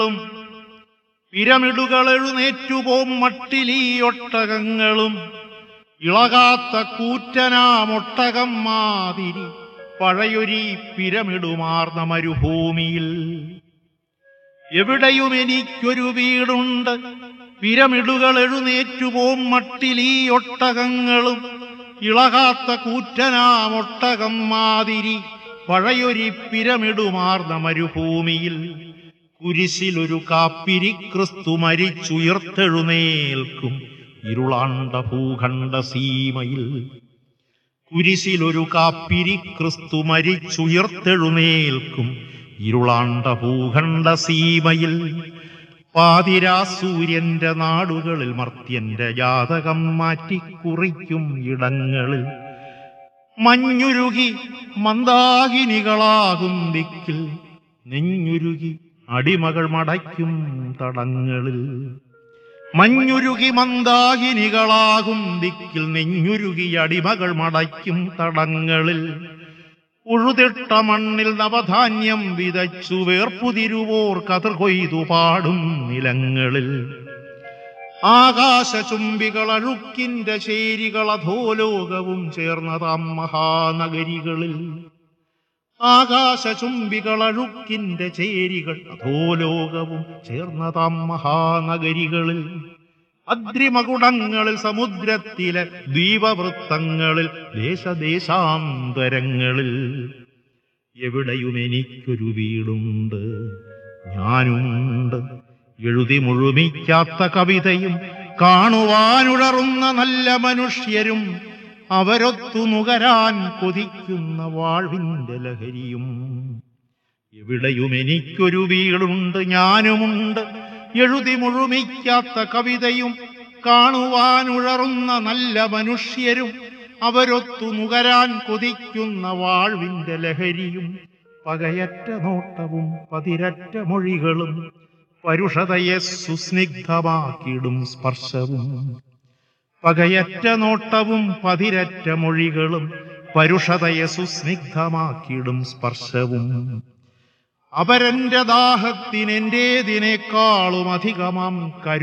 പിരമിഡുകൾ എഴുന്നേറ്റുപോം മട്ടിലീ ഒട്ടകങ്ങളും ഇളകാത്ത കൂറ്റനാമൊട്ടകം മാതിരി പഴയൊരീ പിരമിടുമാർന്ന മരുഭൂമിയിൽ എവിടെയും എനിക്കൊരു വീടുണ്ട് പിരമിഡുകൾ എഴുന്നേറ്റുപോം മട്ടിലീ ഒട്ടകങ്ങളും ഇളകാത്ത കൂറ്റനാമൊട്ടകം മാതിരി പഴയൊരി പിരമിടുമാർന്ന മരുഭൂമിയിൽ കുരിശിലൊരു കാപ്പിരി ക്രിസ്തു മരിച്ചുയർത്തെഴുന്നേൽക്കും ഇരുളാണ്ട ഭൂഖണ്ഡ സീമയിൽ കുരിശിലൊരു കാപ്പിരി ക്രിസ്തു മരിച്ചുയർത്തെഴുന്നേൽക്കും ഇരുളാണ്ട ഭൂഖണ്ഡ സീമയിൽ പാതിരാ സൂര്യന്റെ നാടുകളിൽ മർത്യന്റെ ജാതകം മാറ്റിക്കുറിക്കും ഇടങ്ങളിൽ മഞ്ഞുരുകി മന്ദാകിനികളാകും ദിക്കിൽ നെഞ്ഞുരുകി അടിമകൾ മടയ്ക്കും തടങ്ങളിൽ മഞ്ഞുരുകി മന്ദാകിനികളാകും ദിക്കിൽ നെഞ്ഞുരുകി അടിമകൾ മടയ്ക്കും തടങ്ങളിൽ ഉഴുതിട്ട മണ്ണിൽ നവധാന്യം വിതച്ചു വേർപ്പുതിരുവോർ കതിർ കൊയ്തു പാടും നിലങ്ങളിൽ ആകാശചുംബികൾ അഴുക്കിന്റെ ചേരികൾ അധോലോകവും ചേർന്നതാം മഹാനഗരികളിൽ ആകാശചുംബികൾ അഴുക്കിന്റെ ചേരികൾ അധോലോകവും ചേർന്നതാം മഹാനഗരികളിൽ അദ്രിമകുടങ്ങളിൽ സമുദ്രത്തിലെ ദ്വീപവൃത്തങ്ങളിൽ ദേശദേശാന്തരങ്ങളിൽ എവിടെയും എനിക്കൊരു വീടുണ്ട് ഞാനുണ്ട് എഴുതി മുഴുമിക്കാത്ത കവിതയും കാണുവാനുഴറുന്ന നല്ല മനുഷ്യരും അവരൊത്തു നുകരാൻ കൊതിക്കുന്ന വാഴ്വിന്റെ ലഹരിയും എവിടെയും എനിക്കൊരു വീടുണ്ട് ഞാനുമുണ്ട് എഴുതി മുഴുമിക്കാത്ത കവിതയും കാണുവാനുഴറുന്ന നല്ല മനുഷ്യരും അവരൊത്തു നുകരാൻ കൊതിക്കുന്ന വാഴ്വിന്റെ ലഹരിയും പകയറ്റ നോട്ടവും പതിരറ്റ മൊഴികളും പരുഷതയെ സുസ്നിഗ്ധമാക്കിടും സ്പർശവും പകയറ്റ നോട്ടവും പതിരറ്റ മൊഴികളും പരുഷതയെ സുസ്നിഗ്ധമാക്കിടും സ്പർശവും അപരന്റെ ദാഹത്തിനെന്റേതിനേക്കാളും അധികമാം കരു